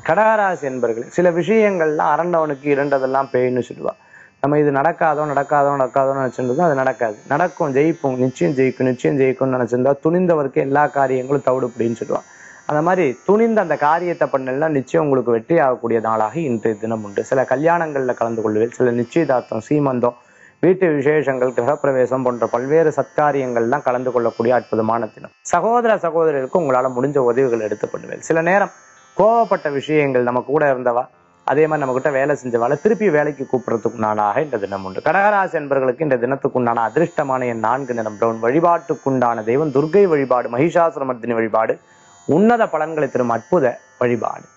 கடகராசி என்பர்கள் சில விஷயங்கள்லாம் அரண்டவனுக்கு இரண்டதெல்லாம் பேய்னு சொல்லுவா நம்ம இது நடக்காதோ நடக்காதோ நடக்காதோன்னு நினைச்சிருந்தோம் அது நடக்காது நடக்கும் ஜெயிப்போம் நிச்சயம் ஜெயிக்கும் நிச்சயம் ஜெயிக்கும்னு நினைச்சிருந்தா துணிந்தவருக்கு எல்லா காரியங்களும் தவிடுபடின்னு சொல்லுவாங்க அந்த மாதிரி துணிந்த அந்த காரியத்தை பண்ணலாம் நிச்சயம் உங்களுக்கு வெற்றி ஆகக்கூடிய நாளாக இன்றைய தினம் உண்டு சில கல்யாணங்கள்ல கலந்து கொள்வேன் சில நிச்சயதார்த்தம் சீமந்தம் வீட்டு விசேஷங்கள் கிரகப்பிரவேசம் போன்ற பல்வேறு சத்காரியங்கள்லாம் கலந்து கொள்ளக்கூடிய அற்புதமான தினம் சகோதர சகோதரருக்கு உங்களால முடிஞ்ச உதவிகள் எடுத்து பண்ணுவேன் சில நேரம் கோவப்பட்ட விஷயங்கள் நம்ம கூட இருந்தவா அதே மாதிரி நம்ம கிட்ட வேலை செஞ்சவாளை திருப்பி வேலைக்கு கூப்பிடுறதுக்கு நாளாக இந்த தினம் உண்டு கடகராசி என்பவர்களுக்கு இந்த தினத்துக்குண்டான அதிர்ஷ்டமான என் நான்கு நிறம் பிரவுன் வழிபாட்டுக்குண்டான தெய்வம் துர்க்கை வழிபாடு மகிஷாசுரமர்த்தினி வழிபாடு உன்னத பலன்களை தரும் அற்புத வழிபாடு